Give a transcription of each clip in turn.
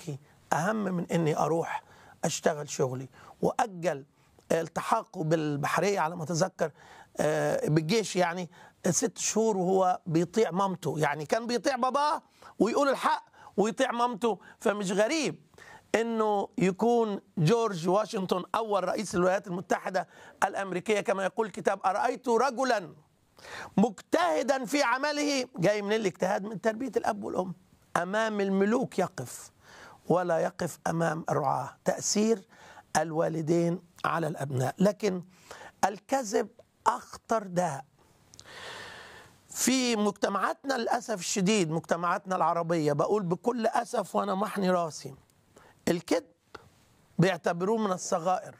امريكي اهم من اني اروح اشتغل شغلي واجل التحاقه بالبحريه على ما اتذكر آه، بالجيش يعني ست شهور وهو بيطيع مامته يعني كان بيطيع باباه ويقول الحق ويطيع مامته فمش غريب انه يكون جورج واشنطن اول رئيس الولايات المتحده الامريكيه كما يقول الكتاب ارايت رجلا مجتهدا في عمله جاي من الاجتهاد من تربيه الاب والام امام الملوك يقف ولا يقف امام الرعاه تاثير الوالدين على الابناء لكن الكذب اخطر داء في مجتمعاتنا للاسف الشديد مجتمعاتنا العربيه بقول بكل اسف وانا محني راسي الكذب بيعتبروه من الصغائر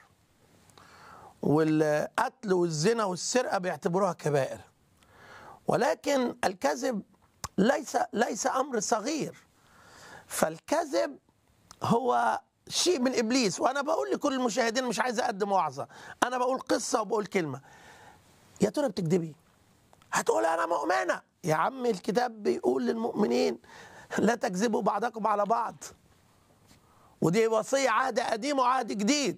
والقتل والزنا والسرقه بيعتبروها كبائر ولكن الكذب ليس ليس امر صغير فالكذب هو شيء من ابليس وانا بقول لكل المشاهدين مش عايز اقدم وعظه انا بقول قصه وبقول كلمه يا ترى بتكذبي هتقول انا مؤمنه يا عم الكتاب بيقول للمؤمنين لا تكذبوا بعضكم على بعض ودي وصيه عهد قديم وعهد جديد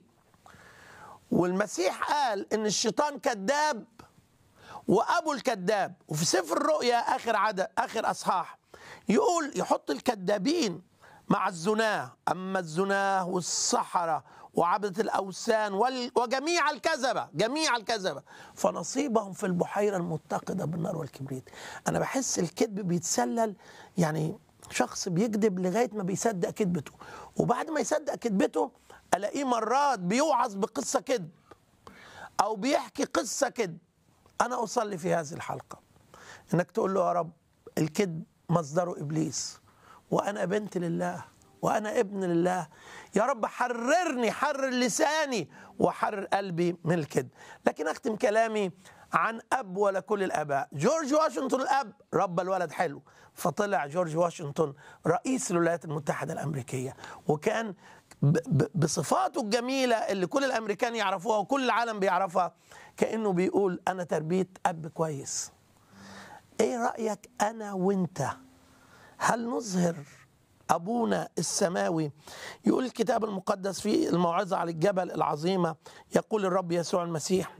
والمسيح قال ان الشيطان كذاب وابو الكذاب وفي سفر الرؤيا اخر عدد اخر اصحاح يقول يحط الكذابين مع الزناه اما الزناه والسحره وعبدة الأوثان وال... وجميع الكذبة جميع الكذبة فنصيبهم في البحيرة المتقدة بالنار والكبريت أنا بحس الكذب بيتسلل يعني شخص بيكذب لغاية ما بيصدق كذبته وبعد ما يصدق كذبته ألاقيه مرات بيوعظ بقصة كذب أو بيحكي قصة كذب أنا أصلي في هذه الحلقة إنك تقول له يا رب الكذب مصدره إبليس وأنا بنت لله وأنا ابن لله يا رب حررني حرر لساني وحرر قلبي من الكذب لكن أختم كلامي عن أب ولا كل الآباء جورج واشنطن الأب رب الولد حلو فطلع جورج واشنطن رئيس الولايات المتحدة الأمريكية وكان بصفاته الجميلة اللي كل الأمريكان يعرفوها وكل العالم بيعرفها كأنه بيقول أنا تربية أب كويس إيه رأيك أنا وإنت هل نظهر أبونا السماوي يقول الكتاب المقدس في الموعظة على الجبل العظيمة يقول الرب يسوع المسيح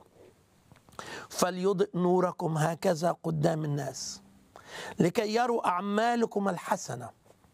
فليضئ نوركم هكذا قدام الناس لكي يروا أعمالكم الحسنة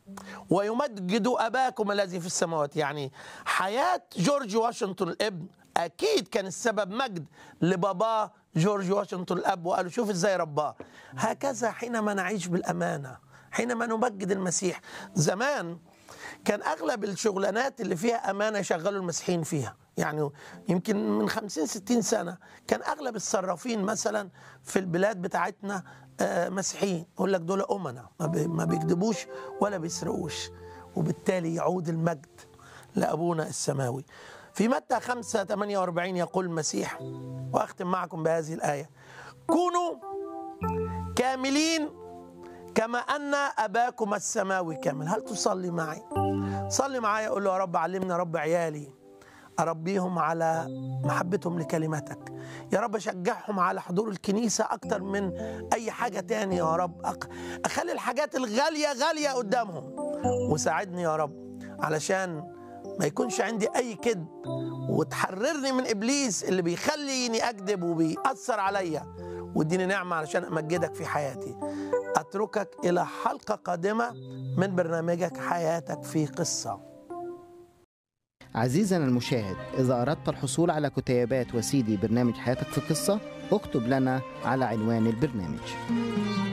ويمجدوا أباكم الذي في السماوات يعني حياة جورج واشنطن الابن أكيد كان السبب مجد لباباه جورج واشنطن الأب وقالوا شوف إزاي رباه هكذا حينما نعيش بالأمانة حينما نمجد المسيح زمان كان اغلب الشغلانات اللي فيها امانه يشغلوا المسيحيين فيها يعني يمكن من 50 60 سنه كان اغلب الصرافين مثلا في البلاد بتاعتنا مسيحيين يقول لك دول امنا ما بيكذبوش ولا بيسرقوش وبالتالي يعود المجد لابونا السماوي في متى 5 48 يقول المسيح واختم معكم بهذه الايه كونوا كاملين كما أن أباكم السماوي كامل هل تصلي معي صلي معي أقول له يا رب علمنا رب عيالي أربيهم على محبتهم لكلمتك يا رب أشجعهم على حضور الكنيسة أكتر من أي حاجة تاني يا رب أخلي الحاجات الغالية غالية قدامهم وساعدني يا رب علشان ما يكونش عندي أي كذب وتحررني من إبليس اللي بيخليني أكذب وبيأثر عليا واديني نعمة علشان أمجدك في حياتي أتركك إلى حلقة قادمة من برنامجك حياتك في قصة عزيزنا المشاهد إذا أردت الحصول على كتيبات وسيدي برنامج حياتك في قصة اكتب لنا على عنوان البرنامج